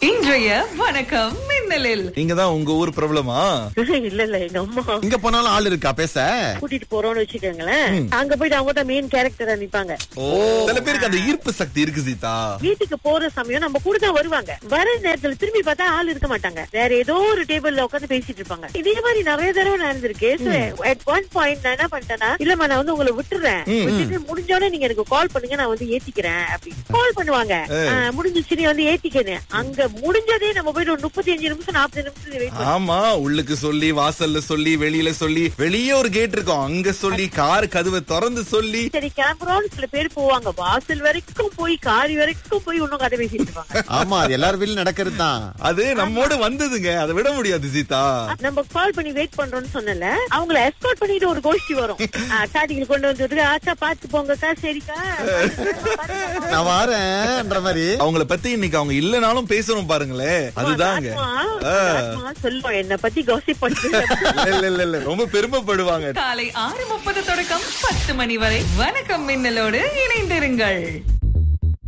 இன்றைய வணக்கம் மின்னலில் நீங்க தான் உங்க ஊர் பிரபலமா இல்ல இல்ல எங்க அம்மா இங்க போனாலும் ஆள் இருக்கா பேச கூட்டிட்டு போறோம்னு வச்சுக்கோங்களேன் அங்க போயிட்டு அவங்க தான் மெயின் கேரக்டரா நிப்பாங்க ஓ சில பேருக்கு அந்த ஈர்ப்பு சக்தி இருக்கு சீதா வீட்டுக்கு போற சமயம் நம்ம கூட தான் வருவாங்க வர நேரத்துல திரும்பி பார்த்தா ஆள் இருக்க மாட்டாங்க வேற ஏதோ ஒரு டேபிள்ல உட்காந்து பேசிட்டு இருப்பாங்க இதே மாதிரி நிறைய தடவை நடந்திருக்கு அட் ஒன் பாயிண்ட் நான் என்ன பண்ணிட்டேன்னா இல்லம்மா நான் வந்து உங்களை விட்டுறேன் விட்டுட்டு முடிஞ்சோடனே நீங்க எனக்கு கால் பண்ணுங்க நான் வந்து ஏத்திக்கிறேன் அப்படின்னு கால் பண்ணுவாங்க ஆஹ், முடிஞ்சிச்சு நீ வந்து ஏத்திக்கிறேன் அங்க முடிஞ்சதே நம்ம போயிட்டு ஒரு முப்பத்தி அஞ்சு நிமிஷம் நாற்பது நிமிஷம் வெயிட் ஆமா உள்ளுக்கு சொல்லி வாசல்ல சொல்லி வெளியில சொல்லி வெளியே ஒரு கேட் இருக்கும் அங்க சொல்லி கார் கதவை திறந்து சொல்லி சரி கிளம்புறோம்னு சில பேர் போவாங்க வாசல் வரைக்கும் போய் காரி வரைக்கும் போய் இன்னும் கதை பேசிட்டு இருப்பாங்க ஆமா அது எல்லார் வீட்லயும் நடக்கிறது தான் அது நம்மோட வந்ததுங்க அதை விட முடியாது சீதா நம்ம கால் பண்ணி வெயிட் பண்றோம்னு சொன்னல அவங்கள எஸ்கார்ட் பண்ணிட்டு ஒரு கோஷ்டி வரும் ஸ்டார்டிங்ல கொண்டு வந்து ஆச்சா பாத்து போங்கக்கா சரிக்கா நான் வாரேன்ற மாதிரி அவங்கள பத்தி இன்னைக்கு அவங்க இல்லனாலும் பேசணும் பாருங்களேன் அதுதாங்க ஆத்மா சொல்லுவோம் என்ன பத்தி காசிப் பண்ணு இல்ல, இல்ல இல்ல இல்ல ரொம்ப பெருமைப்படுவாங்க காலை ஆறு முப்பது தொடக்கம் பத்து மணி வரை வணக்கம் மின்னலோடு இணைந்திருங்கள்